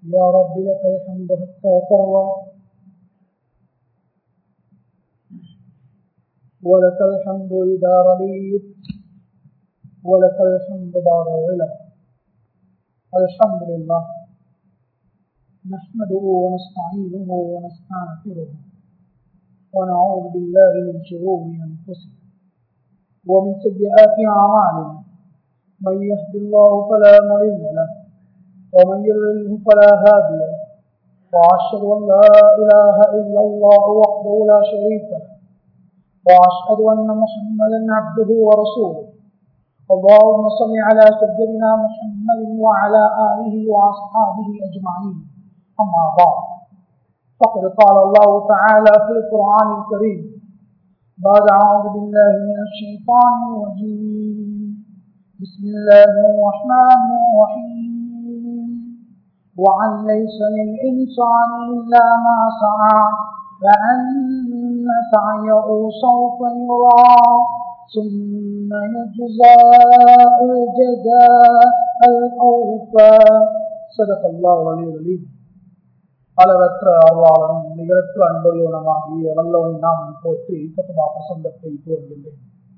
يا رب لك الحمد حتى ترضى ولك الحمد إذا رضيت ولك الحمد بعد الغلا الحمد لله نحمده ونستعينه ونستغفره ونعوذ بالله من شرور أنفسنا ومن سيئات أعمالنا من يهد الله فلا مضل له ومن يضلله فلا هادي له وأشهد أن لا إله إلا الله وحده لا شريك له وأشهد أن محمدا عبده ورسوله اللهم صل على سيدنا محمد وعلى آله وأصحابه أجمعين أما بعد فقد قال الله تعالى في القرآن الكريم بعد أعوذ بالله من الشيطان الرجيم بسم الله الرحمن الرحيم وعن ليس للإنسان إلا ما سعى وأن سعيه سوف يرى ثم يجزاء الجزاء الأوفى صدق الله العلي العليم அளவற்ற அருளாளனும் நிகரற்ற அன்புள்ளவனமாகிய வல்லவனை நாம் போற்றி கத்துமா பிரசங்கத்தை துவங்குகின்றேன்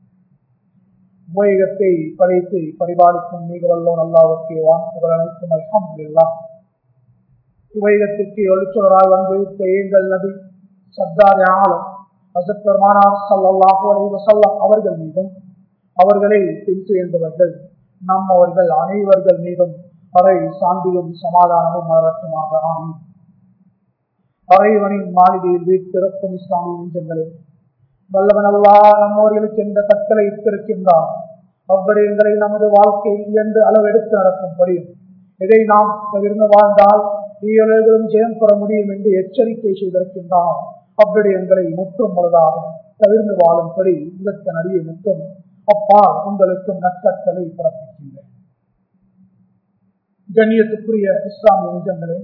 உபயோகத்தை படைத்து பரிபாலிக்கும் மிக வல்லோன் அல்லாவுக்கு வான் புகழ் அனைத்தும் அல்ஹம்துலில்லாஹ் உபயோகத்திற்கு எழுச்சுடராய் வந்து எங்கள் நபி சர்தார் ஆலம் ஹசத் பெருமானார் சல்லாஹூ அலி வசல்லாம் அவர்கள் மீதும் அவர்களை பின்துயர்ந்தவர்கள் நம் அவர்கள் அனைவர்கள் மீதும் அறை சாந்தியும் சமாதானமும் மலரட்டுமாக ஆமி அறைவனின் மாளிகையில் வீட்டிருக்கும் இஸ்லாமிய நெஞ்சங்களே வல்லவன் அல்லா நம்மவர்களுக்கு எந்த கட்டளை இட்டிருக்கின்றார் அவ்விடயங்களை நமது வாழ்க்கையில் என்று அளவெடுத்து நடக்கும்படியும் இதை நாம் தவிர்ந்து வாழ்ந்தால் ஈழர்களும் ஜெயம் பெற முடியும் என்று எச்சரிக்கை செய்திருக்கின்றார் அவ்விடயங்களை முற்றும் முழுதாக தவிர்ந்து வாழும்படி இதற்கு நடிகை மட்டும் அப்பா உங்களுக்கும் நற்கட்டளை பிறப்பிக்கின்றேன் கண்ணியத்துக்குரிய இஸ்லாமிய நெஞ்சங்களே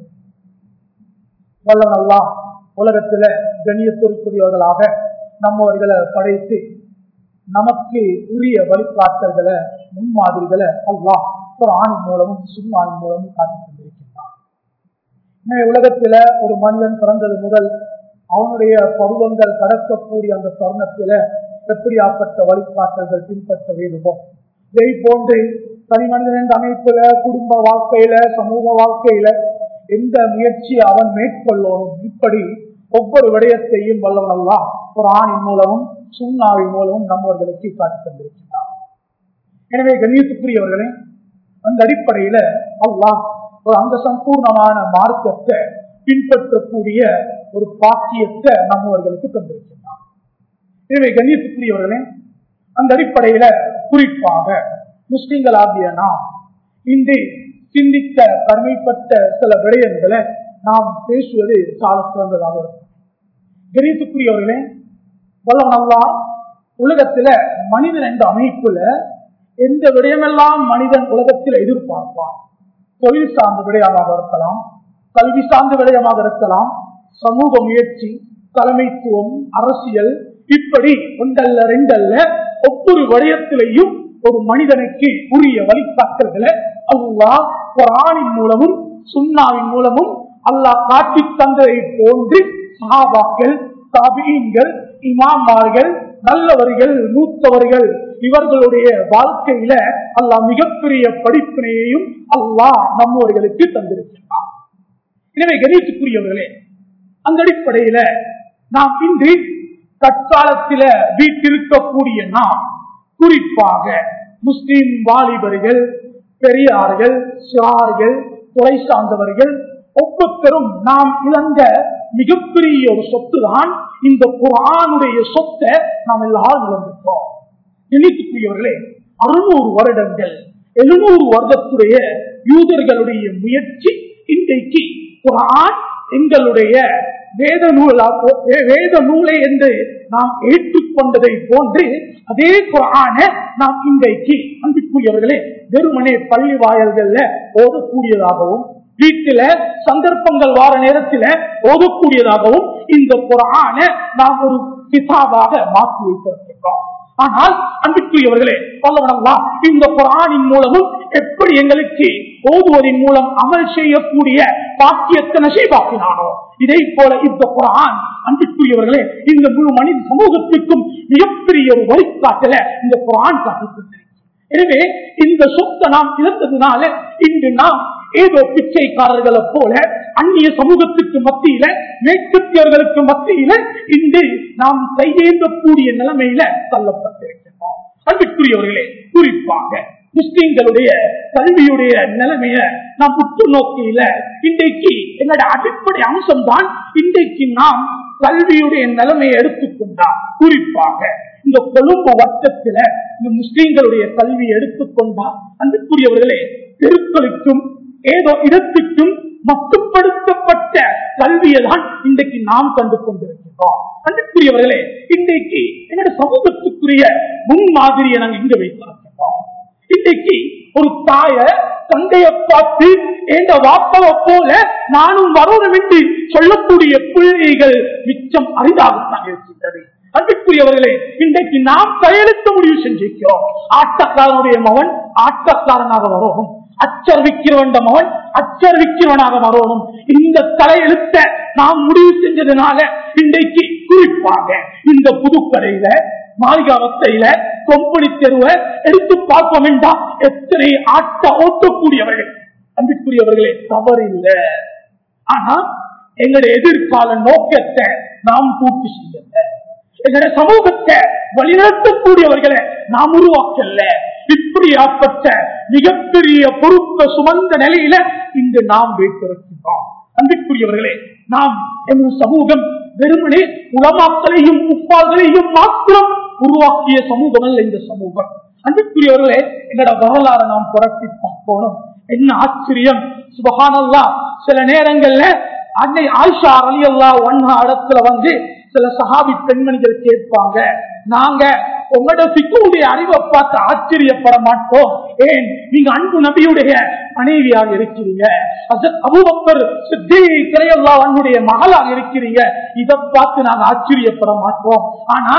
வல்லவல்லா உலகத்துல கண்ணியத்திற்குரியவர்களாக நம்மவர்களை படைத்து நமக்கு உரிய வழிகாட்டல்களை முன்மாதிரிகளை அல்லாஹ் ஒரு ஆணின் மூலமும் சுண்ணாயின் மூலமும் காட்டிக் கொண்டிருக்கின்றான் உலகத்துல ஒரு மனிதன் பிறந்தது முதல் அவனுடைய பருவங்கள் கடக்கக்கூடிய அந்த தருணத்தில எப்படியாப்பட்ட வழிகாட்டல்கள் பின்பற்ற வேண்டுமோ இதை போன்று தனி மனிதன் என்ற அமைப்புல குடும்ப வாழ்க்கையில சமூக வாழ்க்கையில எந்த முயற்சியை அவன் மேற்கொள்ளணும் இப்படி ஒவ்வொரு விடயத்தையும் வல்லவனல்லா ஒரு ஆணின் மூலமும் சுண்ணாவின் மூலமும் நம்மவர்களுக்கு காட்டித் தந்திருக்கின்றார் எனவே கணியத்துக்குரியவர்களே அந்த அடிப்படையில அல்லாஹ் ஒரு அந்த சம்பூர்ணமான மார்க்கத்தை பின்பற்றக்கூடிய ஒரு பாக்கியத்தை நம்மவர்களுக்கு தந்திருக்கின்றார் எனவே கண்ணியத்துக்குரியவர்களே அந்த அடிப்படையில குறிப்பாக முஸ்லிம்களாகிய நாம் இன்று சிந்திக்க கடமைப்பட்ட சில விடயங்களை நாம் பேசுவது சால சிறந்ததாக இருக்கும் கணித்துக்குரியவர்களே வல்லவனல்லா உலகத்துல மனிதன் என்ற அமைப்புல எந்த விடயமெல்லாம் மனிதன் உலகத்தில் எதிர்பார்ப்பான் தொழில் சார்ந்த விடயமாக இருக்கலாம் கல்வி சார்ந்த விடயமாக இருக்கலாம் சமூக முயற்சி தலைமைத்துவம் அரசியல் இப்படி ஒன்றல்ல ரெண்டல்ல ஒவ்வொரு விடயத்திலையும் ஒரு மனிதனுக்கு உரிய வழிகாட்டல்களை அல்லா குரானின் மூலமும் சுண்ணாவின் மூலமும் அல்லாஹ் காட்டி தந்ததை போன்று சஹாபாக்கள் தாபீன்கள் இமாமார்கள் நல்லவர்கள் மூத்தவர்கள் இவர்களுடைய வாழ்க்கையில அல்லாஹ் மிகப்பெரிய படிப்பினையையும் அல்லாஹ் நம்மவர்களுக்கு தந்திருக்கிறார் எனவே கணித்துக்குரியவர்களே அந்த அடிப்படையில நாம் இன்று தற்காலத்தில வீட்டிருக்கக்கூடிய நாம் குறிப்பாக முஸ்லிம் வாலிபர்கள் பெரியார்கள் சிறார்கள் துறை சார்ந்தவர்கள் ஒவ்வொருத்தரும் நாம் இழந்த மிகப்பெரிய ஒரு சொத்து தான் இந்த குரானுடைய சொத்தை நாம் எல்லாரும் இழந்துட்டோம் எண்ணிக்கைக்குரியவர்களே அறுநூறு வருடங்கள் எழுநூறு வருடத்துடைய யூதர்களுடைய முயற்சி இன்றைக்கு குரான் எங்களுடைய வேத நூலா வேத நூலை என்று நாம் ஏற்றுக்கொண்டதை போன்று அதே குரான நாம் இன்றைக்கு அன்புக்குரியவர்களே வெறுமனே பள்ளி வாயல்கள்ல ஓதக்கூடியதாகவும் வீட்டில சந்தர்ப்பங்கள் வார நேரத்தில ஓதக்கூடியதாகவும் இந்த குரான நாம் ஒரு கிதாபாக மாற்றி வைத்திருக்கின்றோம் ஆனால் அன்புக்குரியவர்களே சொல்லவனல்லா இந்த குரானின் மூலமும் எப்படி எங்களுக்கு ஓதுவதன் மூலம் அமல் செய்யக்கூடிய பாக்கியத்தை நசைபாக்கினானோ இதே போல இந்த குரான் அன்புக்குரியவர்களே இந்த முழு மனித சமூகத்திற்கும் மிகப்பெரிய ஒரு வழிகாட்டல இந்த குரான் காட்டுகிறது எனவே இந்த சொத்தை நாம் இழந்ததுனால இன்று நாம் ஏதோ பிச்சைக்காரர்களை போல அந்நிய சமூகத்துக்கு மத்தியில மேற்கத்தியர்களுக்கு மத்தியில இன்று நாம் கையேந்தக்கூடிய நிலைமையில தள்ளப்பட்டிருக்கிறோம் அன்புக்குரியவர்களே குறிப்பாக முஸ்லிம்களுடைய கல்வியுடைய நிலைமைய நாம் உற்று நோக்கியில இன்றைக்கு என்னோட அடிப்படை அம்சம் தான் இன்றைக்கு நாம் கல்வியுடைய நிலைமையை எடுத்துக்கொண்டா குறிப்பாக இந்த கொழும்பு வட்டத்தில இந்த முஸ்லீம்களுடைய கல்வியை எடுத்துக்கொண்டா அன்புக்குரியவர்களே தெருக்களுக்கும் ஏதோ இடத்துக்கும் மட்டுப்படுத்தப்பட்ட கல்வியை தான் இன்றைக்கு நாம் கண்டு கொண்டிருக்கிறோம் அன்புக்குரியவர்களே இன்றைக்கு என்னோட சமூகத்துக்குரிய முன்மாதிரியை நாங்கள் இங்க வைத்திருக்கிறோம் இன்றைக்கு ஒரு தாய தந்தைய பார்த்து எந்த வாப்பவை போல நானும் வரணும் என்று சொல்லக்கூடிய பிள்ளைகள் மிச்சம் அரிதாகத்தான் இருக்கின்றது அன்புக்குரியவர்களே இன்றைக்கு நாம் கையெழுத்த முடிவு செஞ்சிருக்கிறோம் ஆட்டக்காரனுடைய மகன் ஆட்டக்காரனாக வரணும் அச்சரிக்கிறவன் மகன் அச்சரிக்கிறவனாக வரணும் இந்த தலையெழுத்த நாம் முடிவு செஞ்சதுனால இன்றைக்கு குறிப்பாக இந்த புதுக்கடையில மாளிகாவத்தையில கொம்பனி தெருவை எடுத்து பார்க்க வேண்டாம் எத்தனை ஆட்ட ஓட்டக்கூடியவர்கள் அன்புக்குரியவர்களே தவறு இல்லை ஆனா எங்களுடைய எதிர்கால நோக்கத்தை நாம் பூர்த்தி செய்யல எங்களுடைய சமூகத்தை வழிநடத்தக்கூடியவர்களை நாம் உருவாக்கல இப்படியாப்பட்ட மிகப்பெரிய பொறுப்பை சுமந்த நிலையில இன்று நாம் வைத்திருக்கின்றோம் அன்பிற்குரியவர்களே நாம் எங்கள் சமூகம் வெறுமனே உலமாக்களையும் உப்பால்களையும் மாத்திரம் உருவாக்கிய சமூகம் அல்ல இந்த சமூகம் அன்புக்குரியவர்களே எங்களோட வரலாறு நாம் புரட்டி பார்க்கணும் என்ன ஆச்சரியம் சுபகானல்லா சில நேரங்கள்ல அன்னை ஆயிஷா அலி அல்லா ஒன்னா இடத்துல வந்து சில சஹாபி பெண்மணிகள் கேட்பாங்க நாங்க உங்களோட சிக்குடைய அறிவை பார்த்து ஆச்சரியப்பட மாட்டோம் ஏன் நீங்க அன்பு நபியுடைய மனைவியாக இருக்கிறீங்க அபுபக்கர் சித்திரையல்லா அவனுடைய மகளாக இருக்கிறீங்க இதை பார்த்து நாங்க ஆச்சரியப்பட மாட்டோம் ஆனா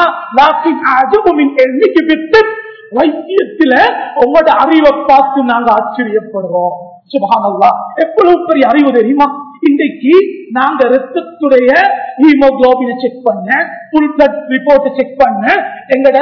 எண்ணிக்கை விட்டு வைத்தியத்துல உங்களோட அறிவை பார்த்து நாங்க ஆச்சரியப்படுறோம் சுபானல்லா எவ்வளவு பெரிய அறிவு தெரியுமா இன்றைக்கு நாங்க ரத்தத்துடைய ஹீமோகுளோபினை செக் பண்ண புல் பிளட் ரிப்போர்ட் செக் பண்ண எங்கட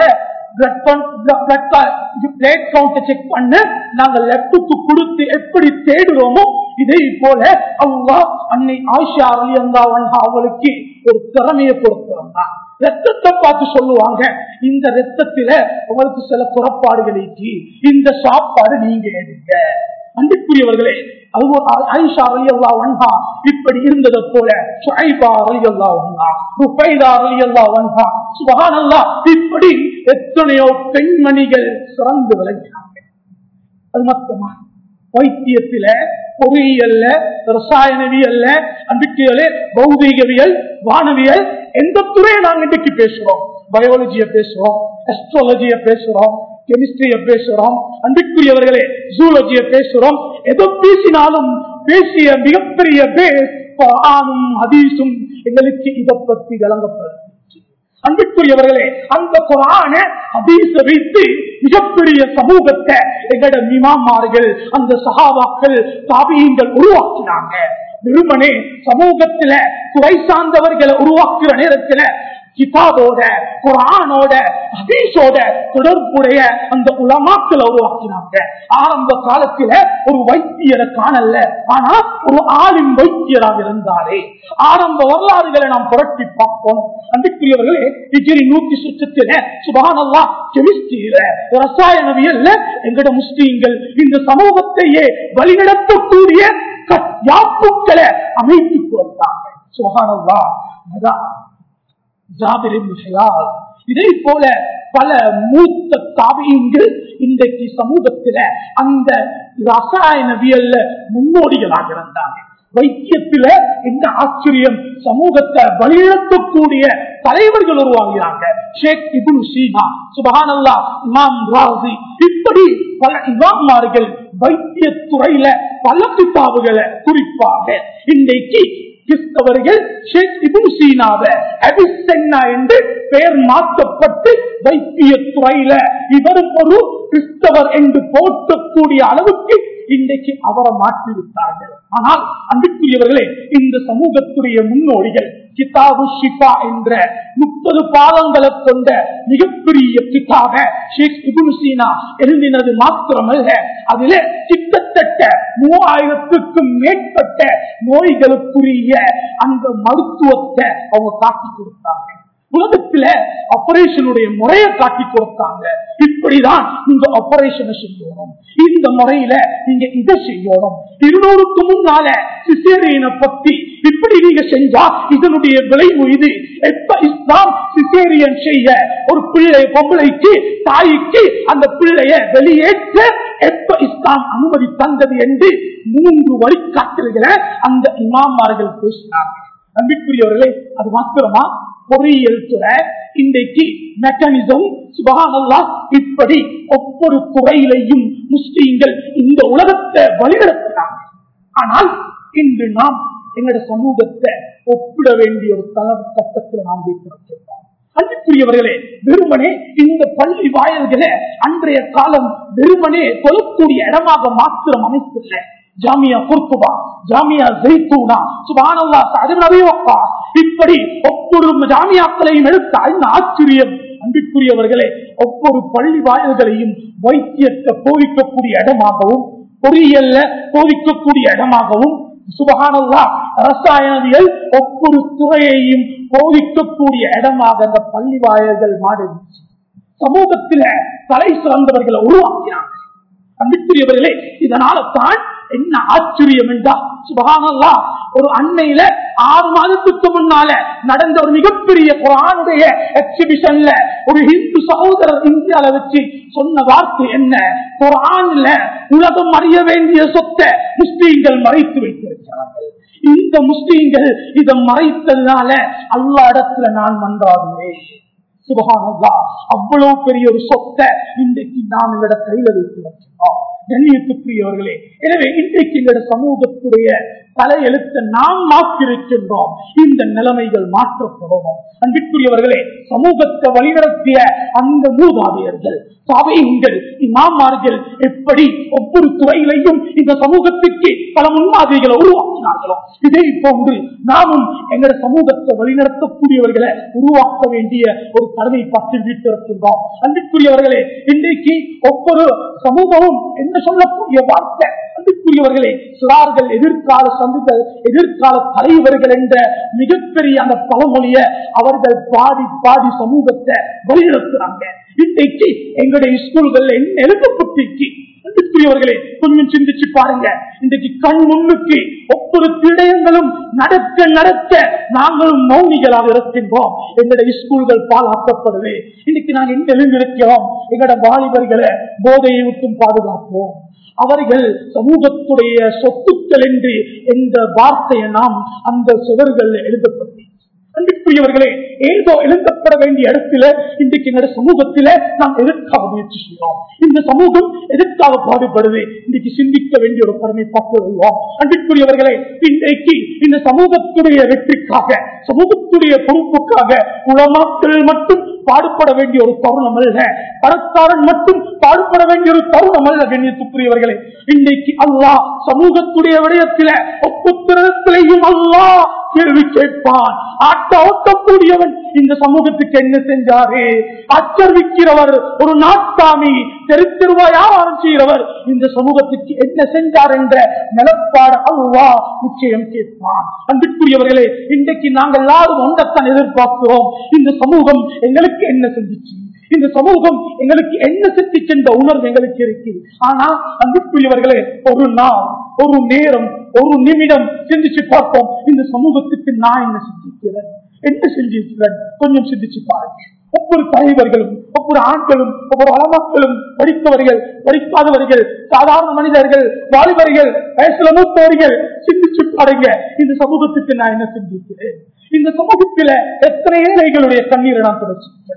செக் பண்ண நாங்க லெப்டுக்கு கொடுத்து எப்படி தேடுறோமோ இதே போல அவ்வா அன்னை ஆயிஷா அலி அல்லா அவளுக்கு ஒரு திறமையை கொடுத்திருந்தான் ரத்தத்தை பார்த்து சொல்லுவாங்க இந்த ரத்தத்தில உங்களுக்கு சில குறப்பாடுகள் இருக்கு இந்த சாப்பாடு நீங்க எடுங்க அன்புக்குரியவர்களே ஐஷா அலி அல்லா வன்ஹா இப்படி இருந்ததை போல ஷுஐபா அலி அல்லா வன்ஹா ருபைதா அலி அல்லா வன்ஹா சுபஹான் அல்லா இப்படி எத்தனையோ பெண்மணிகள் சிறந்து விளங்கினாங்க அது மட்டுமா வைத்தியத்தில பொறியியல்ல ரசாயனவியல்ல அன்பிக்கையல பௌதீகவியல் வானவியல் எந்த துறையை நாங்க இன்றைக்கு பேசுறோம் பயாலஜிய பேசுறோம் அஸ்ட்ராலஜிய பேசுறோம் கெமிஸ்ட்ரிய பேசுறோம் அன்பிற்குரியவர்களே ஜூலஜிய பேசுறோம் எதோ பேசினாலும் பேசிய மிகப்பெரிய பேர் ஆணும் ஹதீஸும் எங்களுக்கு இதை பத்தி விளங்கப்படுது அன்புக்குரியவர்களே அந்த குரான ஹதீஸ வைத்து மிகப்பெரிய சமூகத்தை எங்கட மிமாமார்கள் அந்த சகாபாக்கள் தாபியங்கள் உருவாக்கினாங்க வெறுமனே சமூகத்துல குறை சார்ந்தவர்களை உருவாக்குற நேரத்துல கிதாபோட குரானோட ஹதீஸோட தொடர்புடைய அந்த உலமாக்களை உருவாக்கினாங்க ஆரம்ப காலத்துல ஒரு வைத்தியரை காணல ஆனா ஒரு ஆளின் வைத்தியராக இருந்தாரே ஆரம்ப வரலாறுகளை நாம் புரட்டி பார்ப்போம் அன்புக்குரியவர்களே இஜிரி நூத்தி சுற்றத்தில சுபானல்லா கெமிஸ்ட்ரியில ரசாயனவியல்ல எங்கட முஸ்லீம்கள் இந்த சமூகத்தையே வழிநடத்தக்கூடிய யாப்புக்களை அமைத்துக் கொடுத்தாங்க சுபானல்லா அதான் இதே போல பல மூத்த தாபியங்கள் இன்றைக்கு சமூகத்தில அந்த ரசாயனவியல்ல முன்னோடிகளாக இருந்தாங்க வைத்தியத்தில என்ன ஆச்சரியம் சமூகத்தை வழிநடத்தக்கூடிய தலைவர்கள் உருவாகிறாங்க ஷேக் இபுன் சீனா சுபஹானல்லா இமாம் ராசி இப்படி பல இமாமார்கள் வைத்திய துறையில பல கிதாபுகளை குறிப்பாக இன்றைக்கு கிறிஸ்தவர்கள் ஷேக் இபுன் சீனாவை அபிசென்னா என்று பெயர் மாற்றப்பட்டு வைத்திய துறையில இவரும் ஒரு கிறிஸ்தவர் என்று போற்றக்கூடிய அளவுக்கு இன்றைக்கு அவரை மாற்றிவிட்டார்கள் ஆனால் அன்புக்குரியவர்களே இந்த சமூகத்துடைய முன்னோடிகள் கிதாபு ஷிபா என்ற முப்பது பாதங்களை கொண்ட மிகப்பெரிய கிதாப ஷேக் இபுன் சீனா எழுதினது மாத்திரமல்ல அதுல கிட்டத்தட்ட மூவாயிரத்துக்கும் மேற்பட்ட நோய்களுக்குரிய அந்த மருத்துவத்தை அவங்க காட்டி கொடுத்தாங்க உலகத்துல ஆபரேஷனுடைய முறையை காட்டி கொடுத்தாங்க இப்படிதான் இந்த ஆபரேஷனை செய்யணும் இந்த முறையில நீங்க இதை செய்யணும் இருநூறுக்கு முன்னால சிசேரியனை பத்தி இப்படி நீங்க செஞ்சா இதனுடைய விளைவு இது எப்ப இஸ்லாம் சிசேரியன் செய்ய ஒரு பிள்ளை பொம்பளைக்கு தாய்க்கு அந்த பிள்ளைய வெளியேற்ற எப்ப இஸ்லாம் அனுமதி தந்தது என்று மூன்று வழிகாட்டல்களை அந்த இமாமார்கள் பேசினாங்க நம்பிக்குரியவர்களே அது மாத்திரமா பொறியியல் துறை இன்றைக்கு மெக்கானிசம் சுபகானல்லா இப்படி ஒவ்வொரு துறையிலையும் முஸ்லீம்கள் இந்த உலகத்தை வழிநடத்தினாங்க ஆனால் இன்று நாம் எங்களுடைய சமூகத்தை ஒப்பிட வேண்டிய ஒரு தளம் கட்டத்தில் நாம் வைத்திருக்கிறோம் அன்புக்குரியவர்களே வெறுமனே இந்த பள்ளி வாயல்களை அன்றைய காலம் வெறுமனே கொல்லக்கூடிய இடமாக மாத்திரம் அமைக்கல ஜாமியா குர்துபா ஜாமியா ஜெய்தூனா சுபானல்லா சதவீதா இப்படி ஒவ்வொரு ஜாமியாக்களையும் எடுத்தால் இந்த ஆச்சரியம் அன்பிற்குரியவர்களே ஒவ்வொரு பள்ளி வாயில்களையும் வைத்தியத்தை போதிக்கக்கூடிய இடமாகவும் பொறியியல்ல போதிக்கக்கூடிய இடமாகவும் சுபகானல்லா ரசாயனவியல் ஒவ்வொரு துறையையும் போதிக்கக்கூடிய இடமாக அந்த பள்ளி வாயல்கள் மாறிடுச்சு சமூகத்தில தலை சிறந்தவர்களை உருவாக்கினாங்க அன்புக்குரியவர்களே இதனால தான் என்ன ஆச்சரியம் என்றா சுபகானல்லா ஒரு அண்மையில ஆறு மாதத்துக்கு முன்னால நடந்த ஒரு மிகப்பெரிய குரானுடைய எக்ஸிபிஷன்ல ஒரு ஹிந்து சகோதரர் இந்தியால வச்சு சொன்ன வார்த்தை என்ன குரான்ல உலகம் அறிய வேண்டிய சொத்தை முஸ்லீம்கள் மறைத்து வைத்திருக்கிறார்கள் இந்த முஸ்லீம்கள் இதை மறைத்ததுனால அல்லா இடத்துல நான் மன்றாடுவேன் சுபகானல்லா அவ்வளவு பெரிய ஒரு சொத்தை இன்றைக்கு நாம் எங்களோட கையில வைத்து வச்சிருக்கோம் கண்ணியத்துக்குரியவர்களே எனவே இன்றைக்கு எங்களோட சமூகத்துடைய தலையெழுத்த நாம் மாற்றிருக்கின்றோம் இந்த நிலைமைகள் மாற்றப்படும் அன்பிற்குரியவர்களே சமூகத்தை வழிநடத்திய அந்த மூதாதையர்கள் சபையங்கள் இமாமார்கள் எப்படி ஒவ்வொரு துறையிலையும் இந்த சமூகத்துக்கு பல முன்மாதிரிகளை உருவாக்கினார்களோ இதே போன்று நாமும் எங்களோட சமூகத்தை வழிநடத்தக்கூடியவர்களை உருவாக்க வேண்டிய ஒரு கடமை பற்றி வீட்டிருக்கின்றோம் அன்பிற்குரியவர்களே இன்றைக்கு ஒவ்வொரு சமூகமும் என்ன சொல்லக்கூடிய வார்த்தை அன்புக்குரியவர்களே சிலார்கள் எதிர்கால சந்துகள் எதிர்கால தலைவர்கள் என்ற மிகப்பெரிய அந்த பழமொழிய அவர்கள் பாடி பாடி சமூகத்தை வழிநடத்துறாங்க இன்றைக்கு எங்களுடைய ஸ்கூல்கள்ல என்ன எழுதப்பட்டிருக்கு அன்புக்குரியவர்களே கொஞ்சம் சிந்திச்சு பாருங்க இன்றைக்கு கண் முன்னுக்கு ஒவ்வொரு திடயங்களும் நடக்க நடக்க நாங்களும் மௌனிகளாக இருக்கின்றோம் எங்களுடைய ஸ்கூல்கள் பாலாக்கப்படுது இன்னைக்கு நாங்கள் என்ன எழுந்திருக்கிறோம் எங்களோட வாலிபர்களை போதையை விட்டும் பாதுகாப்போம் அவர்கள் சமூகத்துடைய சொத்துக்கள் என்று என்ற வார்த்தையை நாம் அந்த சுவர்கள் எழுதப்பட்டு அன்புக்குரியவர்களே ஏதோ எழுதப்பட வேண்டிய இடத்துல இன்றைக்கு எங்களுடைய சமூகத்தில நாம் எதற்காக முயற்சி செய்யறோம் இந்த சமூகம் எதற்காக பாடுபடுது இன்றைக்கு சிந்திக்க வேண்டிய ஒரு கடமை பார்த்து வருவோம் அன்பிற்குரியவர்களே இன்றைக்கு இந்த சமூகத்துடைய வெற்றிக்காக சமூகத்துடைய பொறுப்புக்காக உலமாக்கள் மட்டும் பாடுபட வேண்டிய ஒரு தருணம் அல்ல பணக்காரன் மட்டும் பாடுபட வேண்டிய ஒரு தருணம் அல்ல கண்ணியத்துக்குரியவர்களே இன்றைக்கு அல்லாஹ் சமூகத்துடைய விடயத்தில ஒப்புத்திரத்திலையும் அல்லாஹ் கேள்வி கேட்பான் ஆட்ட ஓட்டக்கூடியவன் இந்த சமூகத்துக்கு என்ன செஞ்சாரு அச்சரிக்கிறவர் ஒரு நாட்டாமி தெரு தெருவா வியாபாரம் செய்கிறவர் இந்த சமூகத்துக்கு என்ன செஞ்சார் என்ற நிலப்பாடு அல்லா நிச்சயம் கேட்பான் அன்புக்குரியவர்களே இன்றைக்கு நாங்கள் எல்லாரும் ஒன்றத்தான் எதிர்பார்க்கிறோம் இந்த சமூகம் எங்களுக்கு என்ன செஞ்சிச்சு இந்த சமூகம் எங்களுக்கு என்ன செஞ்சு சென்ற உணர்வு எங்களுக்கு இருக்கு ஆனா அன்புக்குரியவர்களே ஒரு நாள் ஒரு நேரம் ஒரு நிமிடம் சிந்திச்சு பார்ப்போம் இந்த சமூகத்துக்கு நான் என்ன செஞ்சிருக்கிறேன் என்ன செஞ்சிருக்கிறேன் கொஞ்சம் சிந்திச்சு பாருங்க ஒவ்வொரு தலைவர்களும் ஒவ்வொரு ஆண்களும் ஒவ்வொரு அளமக்களும் படித்தவர்கள் படிக்காதவர்கள் சாதாரண மனிதர்கள் வாலிபர்கள் வயசுல மூத்தவர்கள் சிந்திச்சு பாருங்க இந்த சமூகத்துக்கு நான் என்ன செஞ்சிருக்கிறேன் இந்த சமூகத்தில எத்தனை ஏழைகளுடைய கண்ணீரை நான் தொடச்சிருக்கிறேன்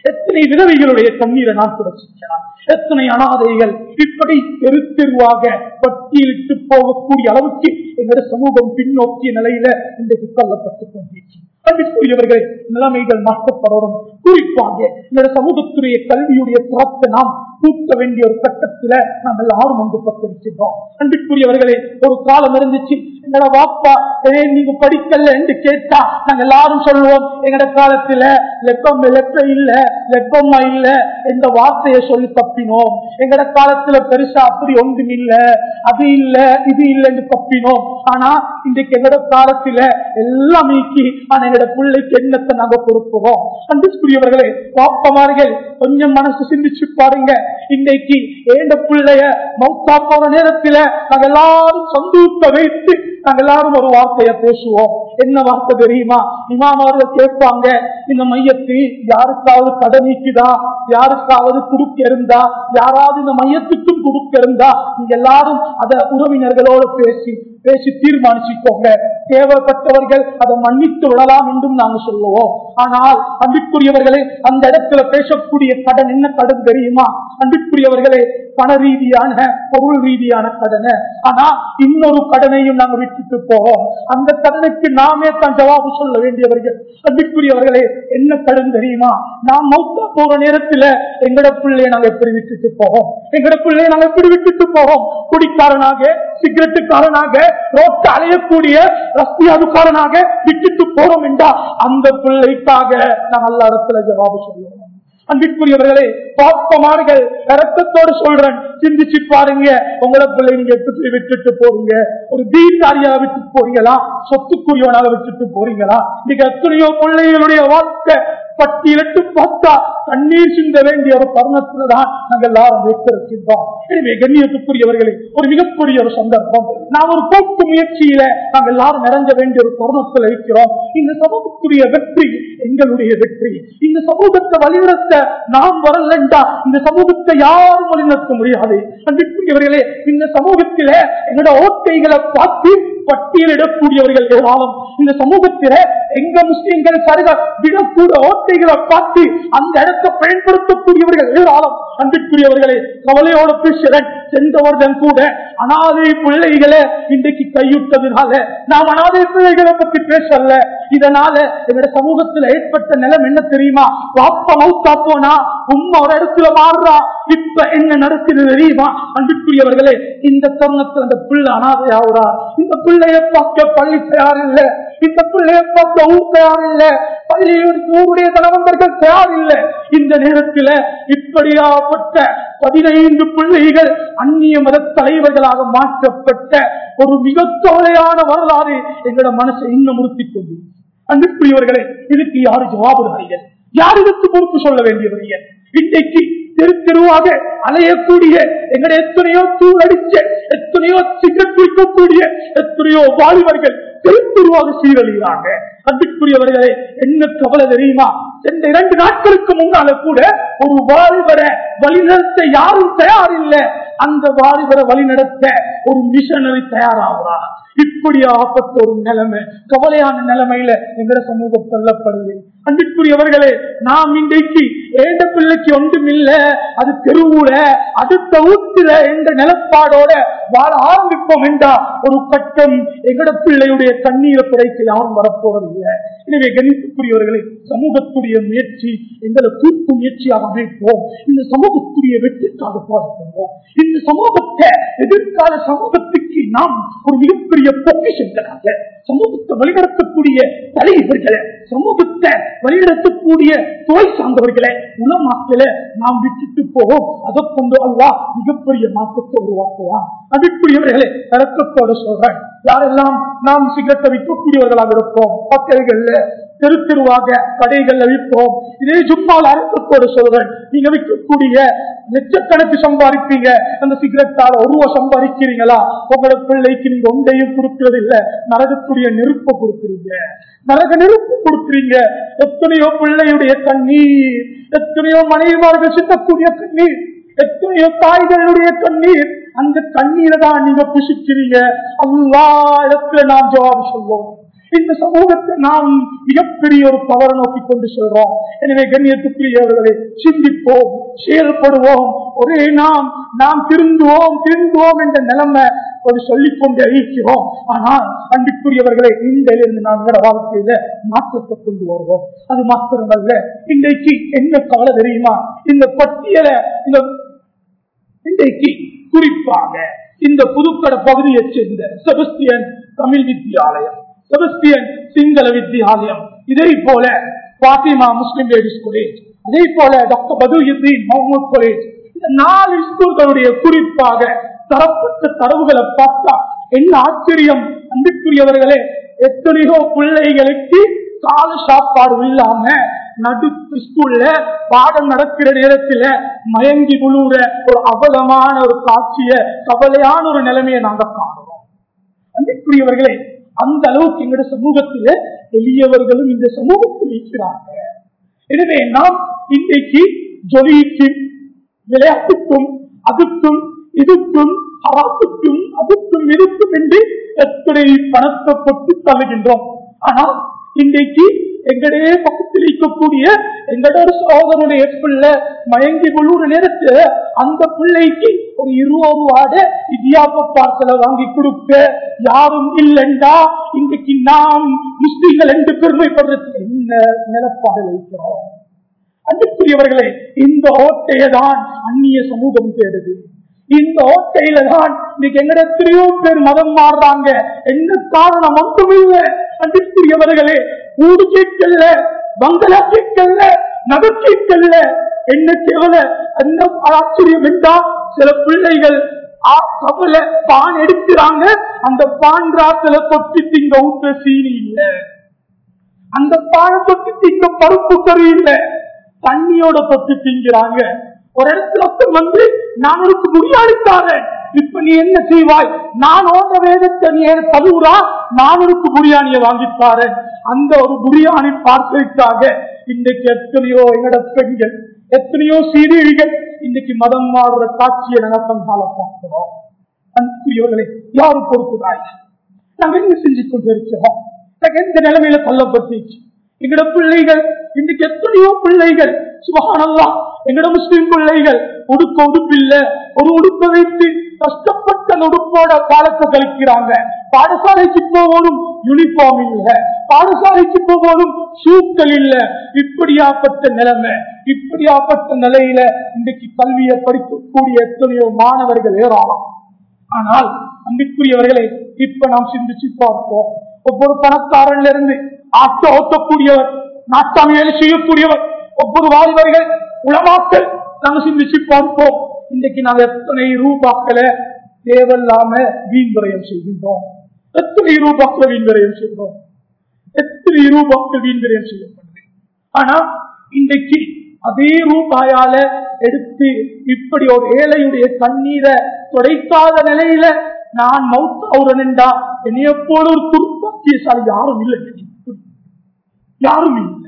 எத்தனை விதவைகளுடைய கண்ணீரை நாம் துடைச்சிக்கலாம் எத்தனை அனாதைகள் இப்படி தெரு தெருவாக பட்டியலிட்டு போகக்கூடிய அளவுக்கு எங்களுடைய சமூகம் பின்னோக்கிய நிலையில இன்றைக்கு தள்ளப்பட்டுக் கொண்டிருக்கிறது அன்பிற்குரியவர்களே நிலைமைகள் மாற்றப்படணும் குறிப்பாக இந்த சமூகத்துடைய கல்வியுடைய தரத்தை நாம் கூட்ட வேண்டிய ஒரு கட்டத்துல நாம் எல்லாரும் ஒன்றுபட்டிருக்கின்றோம் அன்பிற்குரியவர்களே ஒரு காலம் இருந்துச்சு எங்களோட வாப்பா ஏன் நீங்க படிக்கல என்று கேட்டா நாங்க எல்லாரும் சொல்லுவோம் எங்கட காலத்துல லெப்பம் லெப்ப இல்ல லெப்பம்மா இல்ல என்ற வார்த்தையை சொல்லி தப்பினோம் எங்கட காலத்துல பெருசா அப்படி ஒன்றும் இல்ல அது இல்ல இது இல்லைன்னு தப்பினோம் ஆனா இன்றைக்கு எங்கட காலத்துல எல்லாம் நீக்கி ஆனா எங்கட பிள்ளைக்கு எண்ணத்தை நாங்க கொடுக்கிறோம் அன்புக்குரியவர்களே பாப்பமார்கள் கொஞ்சம் மனசு சிந்திச்சு பாருங்க இன்றைக்கு ஏண்ட பிள்ளைய மௌத்தா போற நேரத்துல நாங்க எல்லாரும் சந்தூக்க வைத்து நாங்க எல்லாரும் ஒரு வார்த்தைய பேசுவோம் என்ன வார்த்தை தெரியுமா இமாமார்கள் கேட்பாங்க இந்த மையத்து யாருக்காவது கடன் நீக்குதா யாருக்காவது குடுக்க இருந்தா யாராவது இந்த மையத்துக்கும் குடுக்க இருந்தா நீங்க எல்லாரும் அத உறவினர்களோடு பேசி பேசி தீர்மானிச்சுக்கோங்க தேவைப்பட்டவர்கள் அதை மன்னித்து விடலாம் என்றும் நாங்க சொல்லுவோம் ஆனால் அன்பிற்குரியவர்களே அந்த இடத்துல பேசக்கூடிய கடன் என்ன கடன் தெரியுமா அன்பிற்குரியவர்களே பண ரீதியான பொருள் ரீதியான கடனை ஆனா இன்னொரு கடனையும் நாங்க விட்டுட்டு போவோம் அந்த கடனுக்கு நாமே தான் ஜவாபு சொல்ல வேண்டியவர்கள் அன்பிற்குரியவர்களே என்ன கடன் தெரியுமா நாம் மௌத்தா போற நேரத்துல எங்கட பிள்ளைய நாங்க எப்படி விட்டுட்டு போவோம் எங்கட பிள்ளைய நாங்க எப்படி விட்டுட்டு போவோம் குடிக்காரனாக சிகரெட்டுக்காரனாக ரோட்டு அலையக்கூடிய ரஸ்தியாதுக்காரனாக விட்டுட்டு போறோம் என்றா அந்த பிள்ளைக்காக நாங்கள் எல்லா இடத்துல ஜவாபு சொல்லுவோம் அன்பிற்குரியவர்களே பாப்பமார்கள் ரத்தத்தோடு சொல்றேன் சிந்திச்சு பாருங்க உங்களை பிள்ளை நீங்க எப்படி விட்டுட்டு போறீங்க ஒரு தீர்காரியா விட்டு போறீங்களா சொத்துக்குரியவனாக விட்டுட்டு போறீங்களா இன்னைக்கு எத்தனையோ பிள்ளைகளுடைய வாழ்க்கை பட்டியலிட்டு பார்த்தா கண்ணீர் சிந்த வேண்டிய ஒரு தருணத்துல தான் நாங்கள் எல்லாரும் வைத்திருக்கின்றோம் எனவே கண்ணியத்துக்குரியவர்களே ஒரு மிகப்பெரிய ஒரு சந்தர்ப்பம் நாம் ஒரு போக்கு முயற்சியில நாங்கள் எல்லாரும் நிறைஞ்ச வேண்டிய ஒரு தருணத்தில் இருக்கிறோம் இந்த சமூகத்துடைய வெற்றி எங்களுடைய வெற்றி இந்த சமூகத்தை வழிநடத்த நாம் வரலண்டா இந்த சமூகத்தை யாரும் வழிநடத்த முடியாது அன்பிற்குரியவர்களே இந்த சமூகத்தில எங்களோட ஓட்டைகளை பார்த்து பட்டியலிடக்கூடியவர்கள் ஏராளம் இந்த சமூகத்தில எங்க முஸ்லிம்கள் சரிக விடக்கூட ஓட்டைகளை பார்த்து அந்த இடத்தை பயன்படுத்தக்கூடியவர்கள் ஏராளம் அன்பிற்குரியவர்களே கவலையோட பேசுறேன் சென்ற வருடம் கூட அனாதை பிள்ளைகளை இன்றைக்கு கையுட்டதுனால நாம் அனாதை பிள்ளைகளை பத்தி பேசல இதனால எங்க சமூகத்துல ஏற்பட்ட நிலம் என்ன தெரியுமா வாப்பா மௌத்தா போனா உம்மா ஒரு இடத்துல மாறுறா இப்ப என்ன நடக்குது தெரியுமா அன்பிற்குரியவர்களே இந்த தருணத்துல அந்த பிள்ளை அனாதை ஆகுறா இந்த பிள்ளைய பார்க்க பள்ளி தயார் இல்ல இந்த பிள்ளைய பார்க்க ஊர் தயார் இல்ல பள்ளியில் ஊருடைய தலைவந்தர்கள் தயார் இல்லை இந்த நேரத்தில் இப்படியாப்பட்ட பதினைந்து பிள்ளைகள் அந்நிய மத தலைவர்களாக மாற்றப்பட்ட ஒரு மிக கவலையான வரலாறு எங்களோட மனசை இன்னும் உறுத்திக் கொண்டு அன்புக்குரியவர்களே இதுக்கு யாரு ஜவாபுதாரிகள் யார் இதற்கு பொறுப்பு சொல்ல வேண்டியவர்கள் இன்றைக்கு தெரு தெருவாக அலையக்கூடிய எங்களை எத்தனையோ தூள் அடிச்ச எத்தனையோ சிகரெட் குடிக்கக்கூடிய எத்தனையோ வாலிபர்கள் தெரு தெருவாக சீரழிகிறாங்க அன்புக்குரியவர்களே என்ன கவலை தெரியுமா இந்த இரண்டு நாட்களுக்கு முன்னால கூட ஒரு வாலிபரை வழிநடத்த யாரும் தயாரில்லை அந்த வாலிபரை வழிநடத்த ஒரு மிஷனரி தயாராகிறார் இப்படி ஆப்பட்ட ஒரு நிலைமை கவலையான நிலைமையில எங்கட சமூகம் தள்ளப்படுது அன்பிற்குரியவர்களே நாம் இன்றைக்கு ஏண்ட பிள்ளைக்கு ஒன்றும் இல்ல அது தெருவுல அடுத்த ஊத்துல என்ற நிலப்பாடோட வாழ ஆரம்பிப்போம் என்றா ஒரு கட்டம் எங்கட பிள்ளையுடைய கண்ணீரை குறைக்க யாரும் வரப்போறது இல்லை எனவே கணிப்புக்குரியவர்களே சமூகத்துடைய முயற்சி எங்களை கூட்டு முயற்சியாக அமைப்போம் இந்த சமூகத்துடைய வெற்றிக்காக பாடுபடுவோம் இந்த சமூகத்தை எதிர்கால சமூகத்துக்கு நாம் ஒரு மிகப்பெரிய பொக்கிஷங்களாக சமூகத்தை வழிநடத்தக்கூடிய தலைவர்களை சமூகத்தை வழிநடத்தக்கூடிய துறை சார்ந்தவர்களை உலமாக்களை நாம் விட்டுட்டு போவோம் அதை கொண்டு அல்லா மிகப்பெரிய மாற்றத்தை உருவாக்குவான் அதுக்குரியவர்களை இறக்கத்தோட சொல்றேன் யாரெல்லாம் நாம் சிகரெட்டை விற்கக்கூடியவர்களாக இருப்போம் பக்கல்கள்ல தெரு தெருவாக கடைகள்ல விற்போம் இதே ஜும்மால் அரசத்தோடு சொல்றேன் நீங்க விற்கக்கூடிய லட்சக்கணக்கு சம்பாதிப்பீங்க அந்த சிகரெட்டால ஒரு ரூபா சம்பாதிக்கிறீங்களா உங்களோட பிள்ளைக்கு நீங்க ஒன்றையும் கொடுக்கறது இல்ல நரகக்கூடிய நெருப்ப கொடுக்குறீங்க நரக நெருப்பு கொடுக்குறீங்க எத்தனையோ பிள்ளையுடைய கண்ணீர் எத்தனையோ மனைவிமார்கள் சிந்தக்கூடிய கண்ணீர் எத்தனையோ தாய்களுடைய கண்ணீர் அந்த கண்ணீரை தான் நீங்க புசிக்கிறீங்க அல்லா இடத்துல நாம் ஜவாபு சொல்வோம் இந்த சமூகத்தை நாம் மிகப்பெரிய ஒரு தவறு நோக்கி கொண்டு செல்றோம் எனவே கண்ணியத்துக்குரியவர்களை சிந்திப்போம் செயல்படுவோம் ஒரே நாம் நாம் திருந்துவோம் திருந்துவோம் என்ற நிலைமை ஒரு சொல்லிக் கொண்டே இருக்கிறோம் ஆனால் அன்புக்குரியவர்களை இன்றையிலிருந்து நாம் எங்களோட வாழ்க்கையில மாற்றத்தை கொண்டு வருவோம் அது மாத்திரமல்ல இன்றைக்கு என்ன கவலை தெரியுமா இந்த பட்டியலை இந்த இன்றைக்கு குறிப்பாக இந்த புதுக்கடை பகுதியைச் சேர்ந்த செபஸ்டியன் தமிழ் வித்தியாலயம் செபஸ்டியன் சிங்கள வித்தியாலயம் இதே போல பாத்திமா முஸ்லிம் லேடிஸ் காலேஜ் அதே போல டாக்டர் பதுயுத்தீன் மஹமூத் காலேஜ் இந்த நாலு ஸ்கூல்களுடைய குறிப்பாக தரப்பட்ட தரவுகளை பார்த்தா என்ன ஆச்சரியம் அன்புக்குரியவர்களே எத்தனையோ பிள்ளைகளுக்கு கால சாப்பாடு இல்லாம நடு ஸ்கூல்ல பாடம் நடக்கிற நேரத்துல மயங்கி விழுற ஒரு அவலமான ஒரு காட்சிய கவலையான ஒரு நிலைமையை நாங்க காணுறோம் அன்புக்குரியவர்களே அந்த அளவுக்கு எங்களுடைய சமூகத்தில எளியவர்களும் இந்த சமூகத்தில் இருக்கிறாங்க எனவே நாம் இன்றைக்கு ஜொலிக்கும் விளையாட்டுக்கும் அதுக்கும் இதுக்கும் அவாத்துக்கும் அதுக்கும் இதுக்கும் என்று எத்தனை பணத்தை பொட்டு தள்ளுகின்றோம் ஆனால் இன்றைக்கு எங்களுடைய பக்கத்தில் இருக்கக்கூடிய எங்களோட சோதனுடைய பிள்ளை மயங்கி விழுற நேரத்துல அந்த பிள்ளைக்கு ஒரு இருபது ரூபாட இடியாப்ப பார்சலை வாங்கி கொடுக்க யாரும் இல்லைண்டா இன்றைக்கு நாம் முஸ்லீம்கள் என்று பெருமைப்படுறது என்ன நிலப்பாடு வைக்கிறோம் அன்புக்குரியவர்களே இந்த ஓட்டையை தான் அந்நிய சமூகம் தேடுது இந்த ஓட்டையில தான் இன்னைக்கு எங்கட எத்தனையோ பேர் மதம் மாறுறாங்க என்ன காரணம் ஒன்றுமில்லை அன்புக்குரியவர்களே ஊடு கேட்கல பங்களா கேட்கல நகை கேட்கல என்ன தேவல என்ன ஆச்சரியம் என்றா சில பிள்ளைகள் கவலை பான் எடுக்கிறாங்க அந்த பான் ராத்துல தொட்டி திங்க ஊட்ட சீனி இல்லை அந்த பானை தொட்டி திங்க பருப்பு கறி இல்லை தண்ணியோட தொட்டி திங்கிறாங்க ஒரு இடத்துல ஒருத்தர் வந்து நான் உனக்கு முடியாடித்தாரேன் இப்ப நீ என்ன செய்வாய் நான் ஓட வேதத்தை நீ தழுவுறா நான் உனக்கு பிரியாணியை வாங்கித்தாரேன் அந்த ஒரு பிரியாணி பார்ப்பதற்காக இன்றைக்கு எத்தனையோ எங்கட பெண்கள் எத்தனையோ சீரீழிகள் இன்னைக்கு மதம் மாறுற காட்சியை நடக்கும் கால பார்க்கிறோம் அன்புக்குரியவர்களே யாரு பொறுப்புதாய் நாங்க என்ன செஞ்சு கொண்டிருக்கிறோம் நாங்க எந்த நிலைமையில தள்ளப்பட்டுச்சு எங்கட பிள்ளைகள் இன்னைக்கு எத்தனையோ பிள்ளைகள் சுபகானல்லா எங்கட முஸ்லிம் பிள்ளைகள் உடுக்க உடுப்பில்ல ஒரு உடுப்ப வைத்து கஷ்டப்பட்ட அந்த உடுப்போட காலத்தை கழிக்கிறாங்க பாடசாலைக்கு போவோனும் யூனிஃபார்ம் இல்ல பாடசாலைக்கு போவோனும் ஷூக்கள் இல்ல இப்படியாப்பட்ட நிலைமை இப்படியாப்பட்ட நிலையில இன்றைக்கு கல்வியை படிக்கக்கூடிய எத்தனையோ மாணவர்கள் ஏறாலாம் ஆனால் அன்பிற்குரியவர்களே இப்ப நாம் சிந்திச்சு பார்ப்போம் ஒவ்வொரு பணக்காரன்ல இருந்து ஆட்டோ ஓட்டக்கூடியவர் நாட்டாம் வேலை செய்யக்கூடியவர் ஒவ்வொரு வாலிபர்கள் உளமாக்கல் நாங்க சிந்திச்சு பார்ப்போம் இன்றைக்கு நாங்க எத்தனை ரூபாக்களை தேவையில்லாம வீண்விரயம் செய்கின்றோம் எத்தனை ரூபாக்களை வீண்விரயம் செய்கிறோம் எத்தனை ரூபாக்கள் வீண்விரயம் செய்யப்படுது ஆனா இன்றைக்கு அதே ரூபாயால எடுத்து இப்படி ஒரு ஏழையுடைய கண்ணீரை துடைக்காத நிலையில நான் மௌத்தா என்னைய போல ஒரு துர்ப்பாக்கியசாலி யாரும் இல்லை யாரும் இல்லை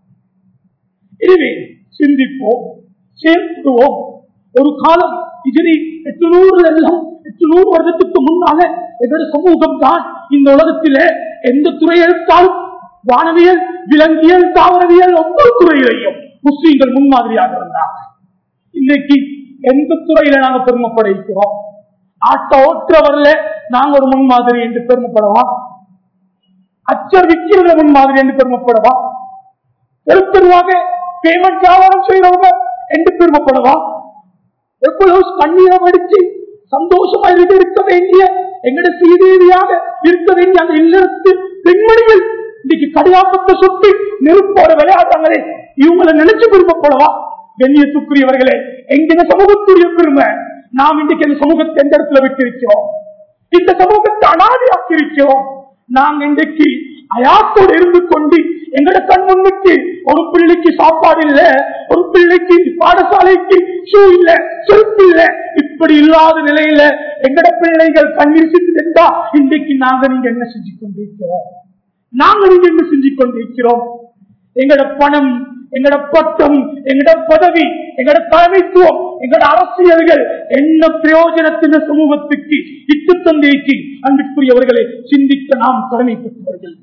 எனவே சிந்திப்போம் செயல்படுவோம் ஒரு காலம் இதிரி எட்டுநூறு எல்லாம் எட்டுநூறு வருடத்துக்கு முன்னால எதிர சமூகம் தான் இந்த உலகத்தில எந்த துறை எடுத்தாலும் வானவியல் விலங்கியல் தாவரவியல் ஒவ்வொரு துறையிலையும் முஸ்லீம்கள் முன்மாதிரியாக இருந்தாங்க இன்னைக்கு எந்த துறையில நாங்க பெருமைப்பட இருக்கிறோம் ஆட்டை ஓட்டுறவர்ல நாங்க ஒரு முன்மாதிரி என்று பெருமைப்படவா அச்சர் விற்கிறத முன்மாதிரி என்று பெருமைப்படவா பெருப்பெருவாக பேமெண்ட் வியாபாரம் செய்யறவங்க என்று பெருமைப்படவா எவ்வளவு கண்ணீரை படிச்சு சந்தோஷமா இருக்க வேண்டிய எங்கட சீதேவியாக இருக்க வேண்டிய அந்த இல்லத்து பெண்மணிகள் இன்னைக்கு கடியாப்பத்தை சுட்டி நெருப்போட விளையாடுறாங்களே இவங்களை நினைச்சு பெருமைப்படவா கண்ணியத்துக்குரியவர்களே எங்க சமூகத்துடைய பெருமை நாம் இன்றைக்கு இந்த சமூகத்தை எந்த இடத்துல விட்டிருக்கிறோம் இந்த சமூகத்தை அனாதையாக்கி இருக்கிறோம் நாங்க இன்றைக்கு அயாத்தோடு இருந்து கொண்டு எங்கட கண் முன்னுக்கு ஒரு பிள்ளைக்கு சாப்பாடு இல்ல ஒரு பிள்ளைக்கு பாடசாலைக்கு ஷூ இல்ல செருப்பு இல்ல இப்படி இல்லாத நிலையில எங்கட பிள்ளைகள் கண்ணீர் சிந்துட்டா இன்றைக்கு நாங்க நீங்க என்ன செஞ்சு கொண்டிருக்கிறோம் நாங்க நீங்க என்ன செஞ்சு கொண்டிருக்கிறோம் எங்கட பணம் எங்கட பட்டம் எங்கட பதவி எங்கட தலைமைத்துவம் எங்கட அரசியல்கள் என்ன பிரயோஜனத்தின் சமூகத்துக்கு இட்டு தந்தைக்கு அன்புக்குரியவர்களை சிந்திக்க நாம் கடமைப்பட்டவர்கள்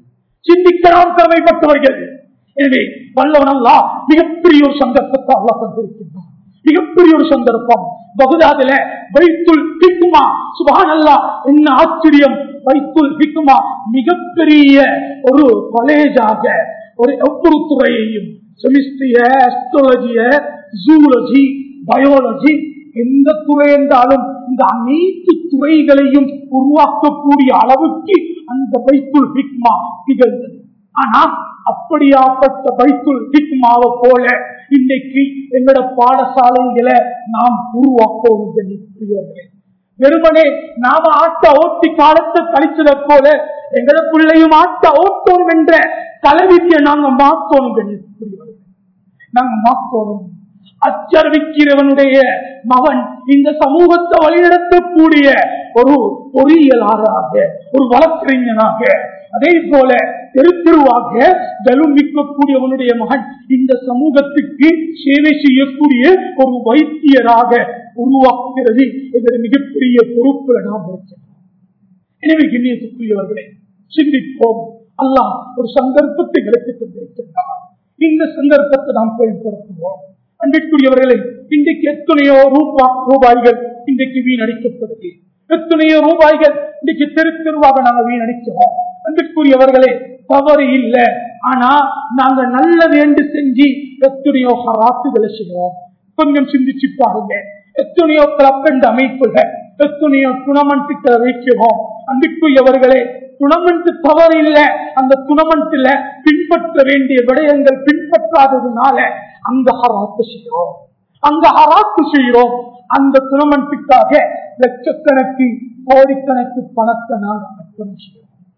சிந்திக்கலாம் திறமைப்பட்டவர்கள் எனவே வல்லவன் அல்லா மிகப்பெரிய ஒரு சந்தர்ப்பத்தை அல்லா தந்திருக்கின்றான் மிகப்பெரிய ஒரு சந்தர்ப்பம் பகுதாதுல வைத்துல் ஹிக்மா சுபான் அல்லா என்ன ஆச்சரியம் வைத்துல் ஹிக்மா மிகப்பெரிய ஒரு காலேஜாக ஒரு ஒவ்வொரு துறையையும் செமிஸ்ட்ரிய அஸ்ட்ராலஜிய ஜூலஜி பயாலஜி எந்த துறை என்றாலும் இந்த அனைத்து துறைகளையும் உருவாக்கக்கூடிய அளவுக்கு அந்த பைத்துல் ஹிக்மா திகழ்ந்தது ஆனா அப்படியாப்பட்ட பைத்துல் ஹிக்மாவை போல இன்னைக்கு எங்களோட பாடசாலைகளை நாம் உருவாக்கணும் புரியவர்களே வெறுமனே நாம ஆட்ட ஓட்டி காலத்தை கழிச்சதை போல எங்களோட பிள்ளையும் ஆட்ட ஓட்டணும் என்ற தலைவிதியை நாங்க மாற்றணும் புரியவர்களே நாங்க மாற்றணும் அச்சரிக்கிறவனுடைய மகன் இந்த சமூகத்தை வழிநடத்தக்கூடிய ஒரு பொறியியலாளராக ஒரு வழக்கறிஞனாக அதே போல தெருத்திருவாக பலூன் விற்கக்கூடியவனுடைய மகன் இந்த சமூகத்துக்கு சேவை செய்யக்கூடிய ஒரு வைத்தியராக உருவாக்குகிறது என்ற மிகப்பெரிய பொறுப்புல நாம் இருக்கிறோம் எனவே கிண்ணியத்துக்குரியவர்களே சிந்திப்போம் அல்லாஹ் ஒரு சந்தர்ப்பத்தை எடுத்து தந்திருக்கின்றார் இந்த சந்தர்ப்பத்தை நாம் பயன்படுத்துவோம் அன்பிற்குரியவர்களே இன்றைக்கு எத்தனையோ ரூபா ரூபாய்கள் இன்றைக்கு வீணடிக்கப்படுது எத்தனையோ ரூபாய்கள் இன்றைக்கு தெரு தெருவாக நாங்கள் வீணடிக்கிறோம் அன்பிற்குரியவர்களே தவறு இல்லை ஆனா நாங்க நல்லது என்று செஞ்சு எத்தனையோ ஹராத்துகளை செய்வோம் கொஞ்சம் சிந்திச்சு பாருங்க எத்தனையோ கிளப் என்ற அமைப்புகள் எத்தனையோ துணமன்ட்டுகளை வைக்கிறோம் அன்பிற்குரியவர்களே துணமன்ட்டு தவறு இல்லை அந்த துணமன்ட்டுல பின்பற்ற வேண்டிய விடயங்கள் பின்பற்றாததுனால அங்க ஹராத்து செய்யறோம் அங்க ஹராத்து செய்யறோம் அந்த துணமன்ட்டுக்காக லட்சக்கணக்கு கோடிக்கணக்கு பணத்தை நாங்கள் அர்ப்பணம் செய்யறோம்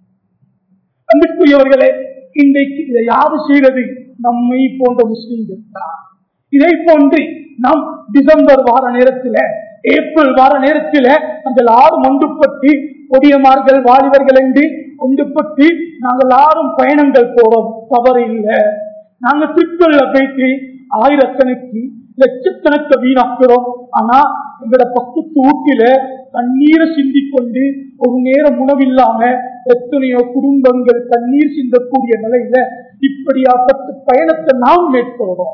அன்புக்குரியவர்களே இன்றைக்கு இதை யாரு செய்வது நம்மை போன்ற முஸ்லீம்கள் தான் இதை போன்று நாம் டிசம்பர் வார நேரத்தில் ஏப்ரல் வார நேரத்தில் அந்த ஆறு ஒன்றுபட்டு கொடியமார்கள் வாலிபர்கள் என்று ஒன்றுபட்டு நாங்கள் ஆறும் பயணங்கள் போறோம் தவறு இல்லை நாங்க திருப்பல்ல போயிட்டு ஆயிரக்கணக்கு லட்சக்கணக்கை வீணாக்குறோம் ஆனா எங்களோட பக்கத்து வீட்டில தண்ணீரை சிந்திக் கொண்டு ஒரு நேரம் உணவில்லாம எத்தனையோ குடும்பங்கள் தண்ணீர் சிந்தக்கூடிய நிலையில இப்படியாப்பட்ட பயணத்தை நாம் மேற்கொள்றோம்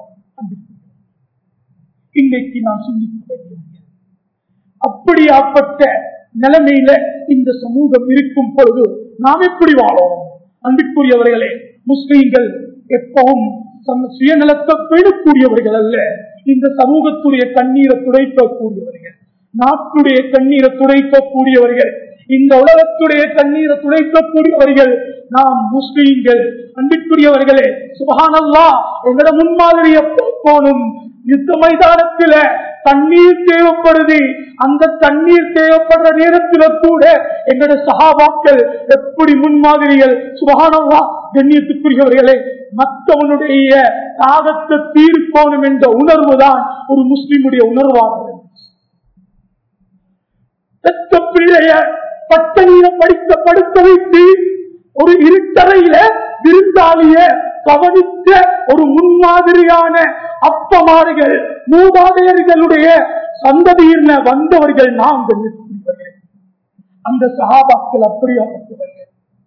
இன்றைக்கு நாம் சிந்திக்க வேண்டிய அப்படியாப்பட்ட நிலைமையில இந்த சமூகம் இருக்கும் பொழுது நாம் எப்படி வாழோம் அன்பிற்குரியவர்களே முஸ்லீம்கள் எப்பவும் சுயநலத்தை பேணக்கூடியவர்கள் அல்ல இந்த சமூகத்துடைய கண்ணீரை துடைக்கக்கூடியவர்கள் நாட்டுடைய கண்ணீரை துடைக்கக்கூடியவர்கள் இந்த உலகத்துடைய கண்ணீரை துடைக்கக்கூடியவர்கள் நாம் முஸ்லீம்கள் அன்பிற்குரியவர்களே சுபகானல்லா எங்களோட முன்மாதிரிய போனும் யுத்த மைதானத்தில தண்ணீர் தேவைப்படுது அந்த தண்ணீர் தேவைப்படுற நேரத்தில் கூட எங்களோட சகாபாக்கள் எப்படி முன்மாதிரிகள் சுபகானல்லா கண்ணியத்துக்குரியவர்களே மற்றவனுடைய தாகத்தை தீர்க்கணும் என்ற உணர்வு தான் ஒரு முஸ்லிமுடைய உணர்வாக பெத்த பிள்ளைய பட்டணியில படித்த படுத்த வைத்து ஒரு இருட்டறையில விருந்தாளிய கவனித்த ஒரு முன்மாதிரியான அப்பமாறுகள் மூதாதையர்களுடைய சந்ததியின வந்தவர்கள் நாம் கண்ணியத்துக்குரியவர்கள் அந்த சகாபாக்கள் அப்படியாப்பட்டவர்கள்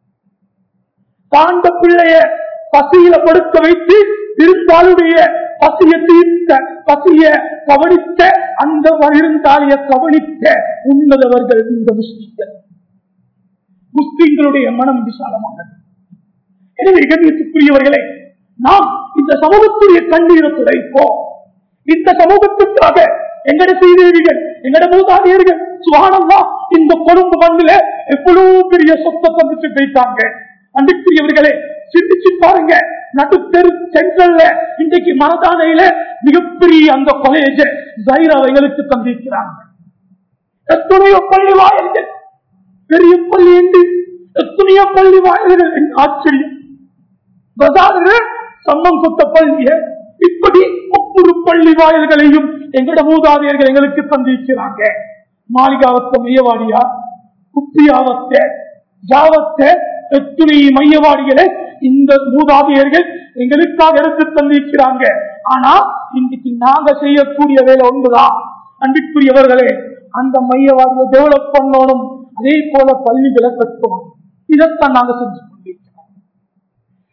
தாண்ட பிள்ளைய பசியில படுக்க வைத்து விருந்தாளுடைய பசிய தீர்த்த பசிய கவனித்த அந்த விருந்தாளிய கவனித்த உன்னதவர்கள் இந்த முஸ்லிம்கள் முஸ்லிம்களுடைய மனம் விசாலமானது எனவே கண்ணியத்துக்குரியவர்களே நாம் இந்த சமூகத்துடைய கண்ணீரை துடைப்போம் இந்த சமூகத்துக்காக எங்கட செய்தீர்கள் எங்கட மூதாதையர்கள் சுகானம்மா இந்த கொழும்பு மண்ணில எவ்வளவு பெரிய சொத்தை தந்துட்டு போயிட்டாங்க அன்புக்குரியவர்களே சிந்திச்சு பாருங்க நடுத்தெரு சென்ட்ரல்ல இன்றைக்கு மனதானையில மிகப்பெரிய அந்த கொலேஜ ஜைராவைகளுக்கு தந்திருக்கிறாங்க எத்தனையோ பள்ளி வாயல்கள் பெரிய பள்ளி என்று எத்தனையோ பள்ளி வாயல்கள் என்று ஆச்சரியம் பசாரில் சம்மம் குத்த பள்ளிய இப்படி ஒவ்வொரு பள்ளி வாயில்களையும் எங்களோட மூதாதையர்கள் எங்களுக்கு தந்திருக்கிறாங்க மாளிகாவத்த மையவாடியா குப்பியாவத்த ஜாவத்த எத்தனை மையவாடிகளை இந்த மூதாதையர்கள் எங்களுக்காக எடுத்து தந்திருக்கிறாங்க ஆனா இன்னைக்கு நாங்க செய்யக்கூடிய வேலை ஒன்றுதான் அன்பிற்குரியவர்களே அந்த மையவாடியை டெவலப் பண்ணணும் அதே போல பள்ளிகளை கட்டணும் இதைத்தான் நாங்க செஞ்சு கொண்டிருக்கிறோம்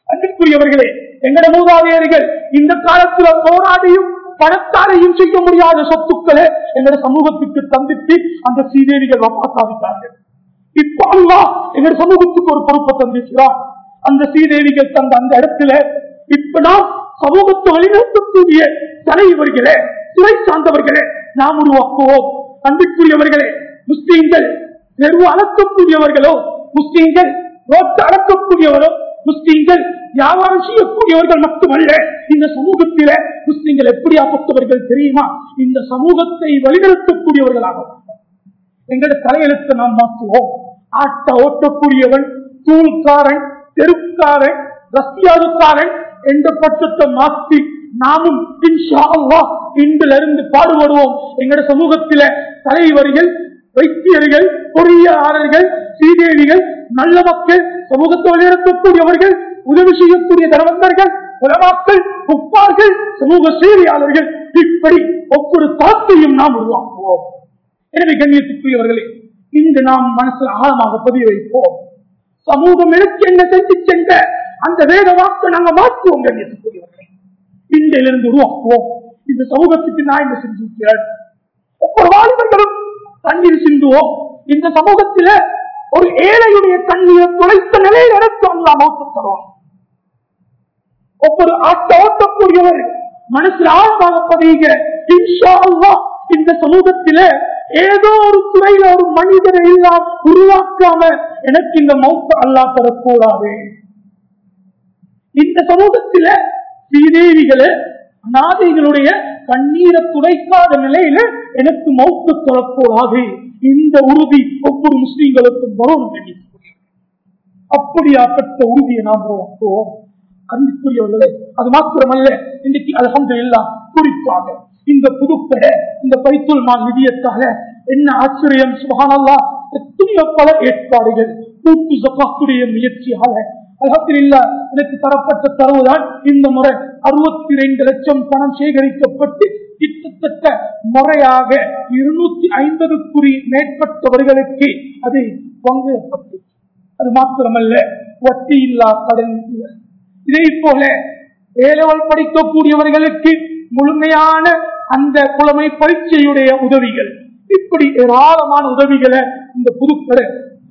அன்புக்குரியவர்களே எங்கட மூதாதையர்கள் இந்த காலத்துல போராடியும் பணத்தாரையும் செய்ய முடியாத சொத்துக்களை எங்கட சமூகத்துக்கு தந்தித்து அந்த சீதேவிகள் வப்பாத்தாவிட்டார்கள் இப்ப அல்லா எங்க சமூகத்துக்கு ஒரு பொறுப்பை தந்திருக்கிறார் அந்த சீதேவிகள் தந்த அந்த இடத்துல இப்ப நாம் சமூகத்தை வழிநடத்தக்கூடிய தலைவர்களே துறை சார்ந்தவர்களே நாம் உருவாக்குவோம் அன்பிற்குரியவர்களே முஸ்லீம்கள் தெருவு அளக்கக்கூடியவர்களோ முஸ்லீம்கள் ரோட்டு அளக்கக்கூடியவரோ முஸ்லீம்கள் வியாபாரம் செய்யக்கூடியவர்கள் மட்டுமல்ல இந்த சமூகத்தில முஸ்லீம்கள் எப்படியாப்பட்டவர்கள் தெரியுமா இந்த சமூகத்தை வழிநடத்தக்கூடியவர்களாக எங்களோட தலையெழுத்தை நாம் மாற்றுவோம் ஆட்ட ஓட்டக்கூடியவன் தூள்காரன் தெருக்காரன் ரஷ்யாவுக்காரன் என்ற பட்சத்தை மாற்றி நாமும் இன்ஷா அல்லாஹ் இன்றிலிருந்து பாடுபடுவோம் எங்களோட சமூகத்தில தலைவர்கள் வைத்தியர்கள் பொறியாளர்கள் சீதேவிகள் நல்ல மக்கள் சமூகத்தை வழிநடத்தக்கூடியவர்கள் உதவி செய்யக்கூடிய தனவந்தர்கள் உலமாக்கள் உப்பார்கள் சமூக சேவையாளர்கள் இப்படி ஒவ்வொரு தாத்தையும் நாம் உருவாக்குவோம் எனவே கண்ணியத்துக்குரியவர்களே இன்று நாம் மனசில் ஆழமாக பதிய வைப்போம் சமூகம் எனக்கு என்ன செஞ்சு சென்ற அந்த வேத வாக்கு நாங்க மாற்றுவோம் கண்ணியத்துக்குரியவர்களே இன்றிலிருந்து உருவாக்குவோம் இந்த சமூகத்துக்கு நான் என்ன செஞ்சிருக்கிறேன் ஒவ்வொரு வாலிபர்களும் தண்ணீர் சிந்துவோம் இந்த சமூகத்தில ஒரு ஏழையுடைய தண்ணீரை துளைத்த நிலையில் எனக்கு அல்லா மௌத்து தருவோம் ஒவ்வொரு ஆட்ட ஓட்டக்கூடியவர் மனசில் ஆழமாக பதியுங்க இன்ஷா அல்லாஹ் இந்த சமூகத்தில ஏதோ ஒரு துறையில ஒரு மனிதரை எல்லாம் உருவாக்காம எனக்கு இந்த மௌத்த அல்லா தரக்கூடாது இந்த சமூகத்தில ஸ்ரீதேவிகளே அநாதைகளுடைய கண்ணீரை துடைக்காத நிலையில எனக்கு மௌத்து தரக்கூடாது இந்த உறுதி ஒவ்வொரு முஸ்லீம்களுக்கும் வரும் அப்படியாப்பட்ட உறுதியை நாம் உருவாக்குவோம் அன்புக்குரியவர்களே அது மாத்திரமல்ல இன்னைக்கு அலகந்து எல்லாம் குறிப்பாக இந்த புதுக்கடை இந்த பைத்துல் மால் நிதியத்தால என்ன ஆச்சரியம் சுகானல்லா எத்தனையோ பல ஏற்பாடுகள் கூட்டு ஜப்பாத்துடைய முயற்சியால அலகத்தில்லா எனக்கு தரப்பட்ட தரவுதான் இந்த முறை அறுபத்தி ரெண்டு லட்சம் பணம் சேகரிக்கப்பட்டு கிட்டத்தட்ட முறையாக இருநூத்தி ஐம்பதுக்குறி மேற்பட்டவர்களுக்கு அது பங்குப்பட்டு அது மாத்திரமல்ல வட்டி இல்லா கடன் இதே போல ஏலவல் படிக்கக்கூடியவர்களுக்கு முழுமையான அந்த புலமை பரீட்சையுடைய உதவிகள் இப்படி ஏராளமான உதவிகளை இந்த புதுக்கடை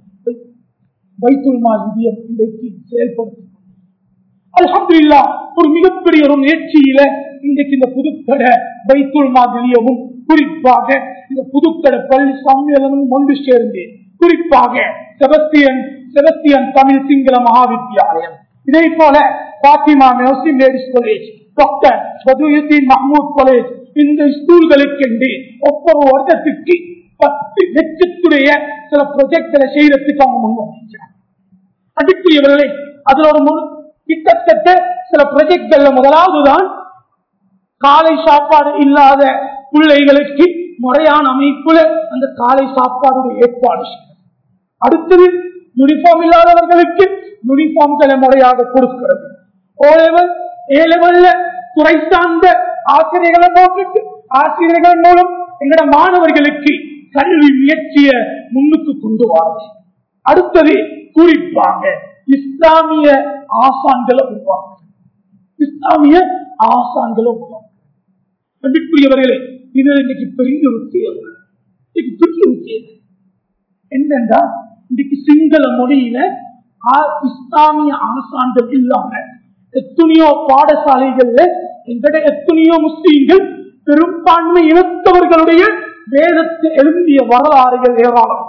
வைத்துல்மா நிதியம் இன்றைக்கு செயல்படுத்தி அல்ஹம்துலில்லா ஒரு மிகப்பெரிய ஒரு முயற்சியில இன்றைக்கு இந்த புதுக்கடை வைத்துல்மா நிலையமும் குறிப்பாக இந்த புதுக்கடை பள்ளி சம்மேளனமும் ஒன்று சேர்ந்து குறிப்பாக செபஸ்தியன் செபஸ்தியன் தமிழ் சிங்கள மகாவித்யாலயம் இதே போல Fatima Muslim ladies college doctor Badiuddin Mahmud college இந்த ஸ்கூல்களுக்கு ஒவ்வொரு வருடத்துக்கு பத்து லட்சத்துடைய சில ப்ரொஜெக்ட்களை செய்யறதுக்கு அவங்க முன் வந்திருக்கிறாங்க அதுக்குரியவர்களே அதுல ஒரு முன் கிட்டத்தட்ட சில ப்ரொஜெக்ட்கள்ல முதலாவதுதான் காலை சாப்பாடு இல்லாத பிள்ளைகளுக்கு முறையான அமைப்புல அந்த காலை சாப்பாடுடைய ஏற்பாடு அடுத்தது யூனிஃபார்ம் இல்லாதவர்களுக்கு யூனிஃபார்ம்களை முறையாக கொடுக்கிறது ஓ லெவல் ஏ லெவல்ல துறை சார்ந்த ஆசிரியர்களை போட்டுட்டு ஆசிரியர்கள் மூலம் எங்கட மாணவர்களுக்கு கல்வி முயற்சியை முன்னுக்கு கொண்டு வாங்க அடுத்தது குறிப்பாக இஸ்லாமிய ஆசான்களை உருவாக்க இஸ்லாமிய ஆசான்களை உருவாக்க அன்புக்குரியவர்களே இது இன்னைக்கு பெரிய ஒரு தேவை இன்னைக்கு பெரிய ஒரு தேவை என்னென்றா இன்னைக்கு சிங்கள மொழியில இஸ்லாமிய ஆசான்கள் இல்லாம எத்தனையோ பாடசாலைகள்ல எங்கட எத்தனையோ முஸ்லீம்கள் பெரும்பான்மை இனத்தவர்களுடைய வேதத்தை எழுந்திய வரலாறுகள் ஏராளம்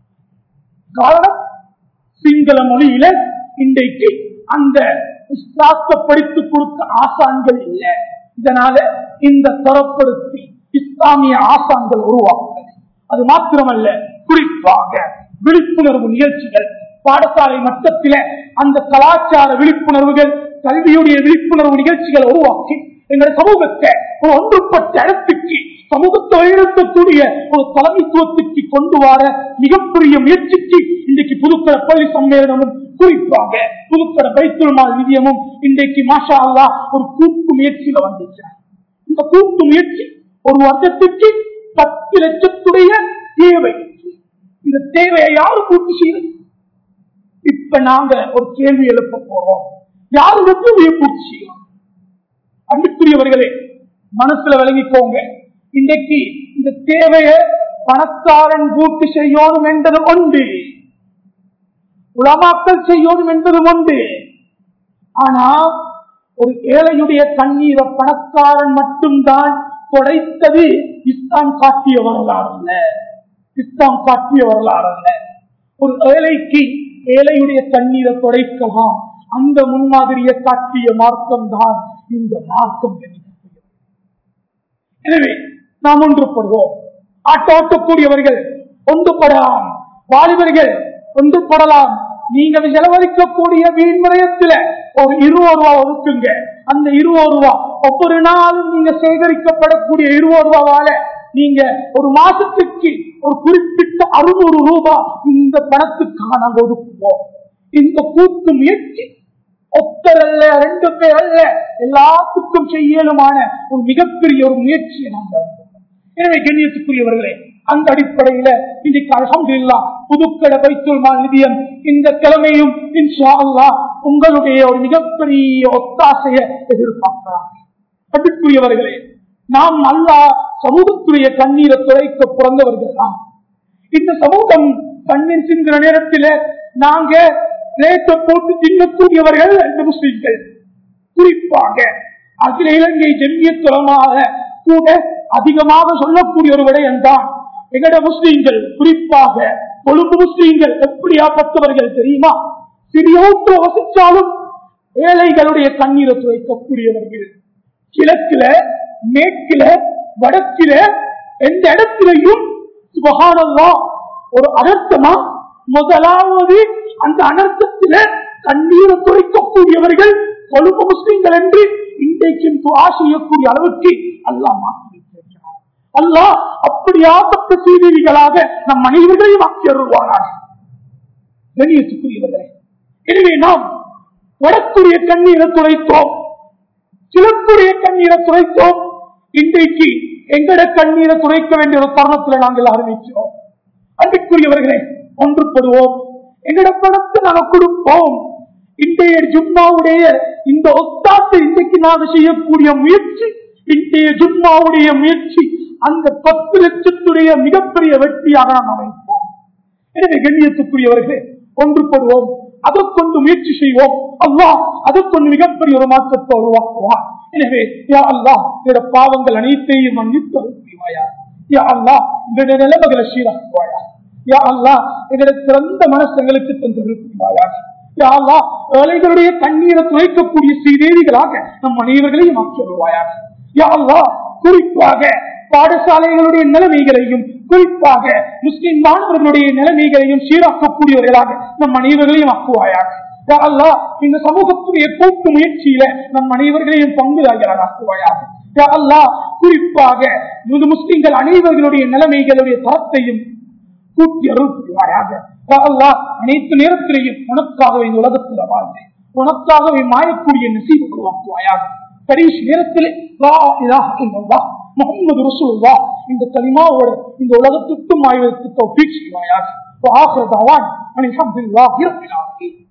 காரணம் சிங்கள மொழியில இன்றைக்கு அந்த இஸ்லாத்தை படித்து கொடுத்த ஆசான்கள் இல்லை இதனால இந்த தரப்படுத்தி இஸ்லாமிய ஆசான்கள் உருவாக்குகிறது அது மாத்திரமல்ல குறிப்பாக விழிப்புணர்வு நிகழ்ச்சிகள் பாடசாலை மட்டத்தில அந்த கலாச்சார விழிப்புணர்வுகள் கல்வியுடைய விழிப்புணர்வு நிகழ்ச்சிகளை உருவாக்கி எங்கள் சமூகத்தை ஒரு ஒன்றுபட்ட இடத்துக்கு சமூகத்தை வழிநடத்தக்கூடிய ஒரு தலைமைத்துவத்துக்கு கொண்டு வர மிகப்பெரிய முயற்சிக்கு இன்றைக்கு புதுக்கட பள்ளி சம்மேளனமும் குறிப்பாக புதுக்கட பைத்துல்மால் நிதியமும் இன்றைக்கு மாஷா அல்லா ஒரு கூட்டு முயற்சியில வந்துச்சார் இந்த கூட்டு முயற்சி ஒரு வருடத்துக்கு பத்து லட்சத்துடைய தேவை இந்த தேவையை யாரு பூர்த்தி செய்யுது இப்ப நாங்க ஒரு கேள்வி எழுப்ப போறோம் யாருக்கு பூர்த்தி செய்யலாம் அன்புக்குரியவர்களே மனசுல விளங்கிக்கோங்க இன்றைக்கு இந்த தேவையை பணக்காரன் பூர்த்தி செய்யணும் என்பது ஒன்று உலமாக்கல் செய்யணும் என்பது ஒன்று ஆனா ஒரு ஏழையுடைய கண்ணீரை பணக்காரன் மட்டும்தான் தொடைத்தது இஸ்லாம் காட்டிய வரலாறு அல்ல இஸ்லாம் காட்டிய வரலாறு அல்ல ஒரு ஏழைக்கு ஏழையுடைய கண்ணீரை தொடைக்கலாம் அந்த முன்மாதிரியை காட்டிய மார்க்கம் தான் இந்த மார்க்கம் எனவே நாம் ஒன்றுபடுவோம் ஆட்டோட்டக்கூடியவர்கள் ஒன்றுபடலாம் வாலிபர்கள் ஒன்றுபடலாம் நீங்க செலவழிக்கக்கூடிய வீண்முறையத்துல ஒரு இருபது ரூபா ஒதுக்குங்க அந்த இருபது ரூபா ஒவ்வொரு நாளும் நீங்க சேகரிக்கப்படக்கூடிய இருபது ரூபாவால நீங்க ஒரு மாசத்துக்கு ஒரு குறிப்பிட்ட அறுநூறு ரூபாய் இந்த பணத்துக்காக நாங்க ஒதுக்குவோம் இந்த கூட்டு முயற்சி ஒத்தர் அல்ல ரெண்டு பேர் அல்ல எல்லாத்துக்கும் செய்யலுமான ஒரு மிகப்பெரிய ஒரு முயற்சியை நாங்கள் எனவே கண்ணியத்துக்குரியவர்களே அந்த அடிப்படையில இன்னைக்கு அலமதுல்லா புதுக்கடை வைத்துல் மால் நிதியம் இந்த கிழமையும் இன்ஷா அல்லா உங்களுடைய ஒரு மிகப்பெரிய ஒத்தாசையை எதிர்பார்க்கிறாங்க அன்புக்குரியவர்களே நாம் அல்லா சமூகத்துடைய கண்ணீரை துறைக்க பிறந்தவர்கள் தான் இந்த சமூகம் கண்ணீர் சிந்துற நேரத்தில் நாங்க ரேட்டை போட்டு தின்னக்கூடியவர்கள் அந்த முஸ்லிம்கள் குறிப்பாக அகில இலங்கை ஜெமியத்துவமாக கூட அதிகமாக சொல்லக்கூடிய ஒரு விடயம் தான் எங்கட முஸ்லீம்கள் குறிப்பாக கொழும்பு முஸ்லீம்கள் எப்படியாப்பட்டவர்கள் தெரியுமா சிறியோட்டு வசிச்சாலும் ஏழைகளுடைய கண்ணீரை துவைக்கக்கூடியவர்கள் கிழக்குல மேற்கில வடக்கில எந்த இடத்திலையும் சுபகானல்லா ஒரு அனர்த்தமா முதலாவது அந்த அனர்த்தத்தில கண்ணீரை துவைக்கக்கூடியவர்கள் கொழும்பு முஸ்லீம்கள் என்று இன்றைக்கு துவா செய்யக்கூடிய அளவுக்கு அல்லாஹ் மாற்றி வைத்திருக்கிறார் அல்லாஹ் அப்படியாப்பட்ட சீதேவிகளாக நம் அனைவர்களையும் ஆக்கி அருள்வானாக கண்ணியத்துக்குரியவர்களே எனவே நாம் வடக்குரிய கண்ணீரை துடைத்தோம் கிழக்குரிய கண்ணீரை துடைத்தோம் இன்றைக்கு எங்கட கண்ணீரை துடைக்க வேண்டிய ஒரு தருணத்தில் நாங்கள் ஆரம்பிக்கிறோம் அன்றைக்குரியவர்களே ஒன்றுபடுவோம் எங்கட பணத்தை நாங்கள் கொடுப்போம் இன்றைய ஜும்மாவுடைய இந்த ஒத்தாத்தை இன்றைக்கு நாங்கள் செய்யக்கூடிய முயற்சி இன்றைய ஜும்மாவுடைய முயற்சி அந்த பத்து லட்சத்துடைய மிகப்பெரிய வெற்றியாக நாம் அமைப்போம் எனவே கண்ணியத்துக்குரியவர்களே ஒன்றுபடுவோம் அதை கொண்டு முயற்சி செய்வோம் அல்லா அதை கொண்டு மிகப்பெரிய ஒரு மாற்றத்தை உருவாக்குவார் எனவே யா அல்லா என்னோட பாவங்கள் அனைத்தையும் மன்னித்து அருள்வாயா யா அல்லா என்னுடைய நிலைமைகளை சீராக்குவாயா யா அல்லா என்னோட சிறந்த மனசங்களுக்கு தந்து விரும்புவாயா யா அல்லா ஏழைகளுடைய கண்ணீரை துவைக்கக்கூடிய ஸ்ரீதேவிகளாக நம் அனைவர்களையும் ஆக்கி வருவாயாக யா அல்லா குறிப்பாக பாடசாலைகளுடைய நிலைமைகளையும் குறிப்பாக முஸ்லிம் மாணவர்களுடைய நிலைமைகளையும் சீராக்கக்கூடியவர்களாக நம் அனைவர்களையும் ஆக்குவாயாக யா அல்லாஹ் இந்த சமூகத்துடைய கூட்டு முயற்சியில நம் அனைவர்களையும் பங்குதாரிகளாக ஆக்குவாயாக யா அல்லாஹ் குறிப்பாக இந்த முஸ்லிம்கள் அனைவர்களுடைய நிலைமைகளுடைய தரத்தையும் கூட்டி அருள் புரிவாயாக யா அல்லாஹ் அனைத்து நேரத்திலேயும் உனக்காகவே இந்த உலகத்தில் வாழ்ந்து உனக்காகவே மாயக்கூடிய நசீபு உருவாக்குவாயாக கடைசி நேரத்தில் லா இலாஹ இல்லல்லாஹ் முகமது ரசூல்லா இந்த கலிமாவோட இந்த உலகத்துக்கும் ஆய்வதற்கு தௌஃபீக் செய்வாயாக وآخر دعوانا أن الحمد لله رب العالمين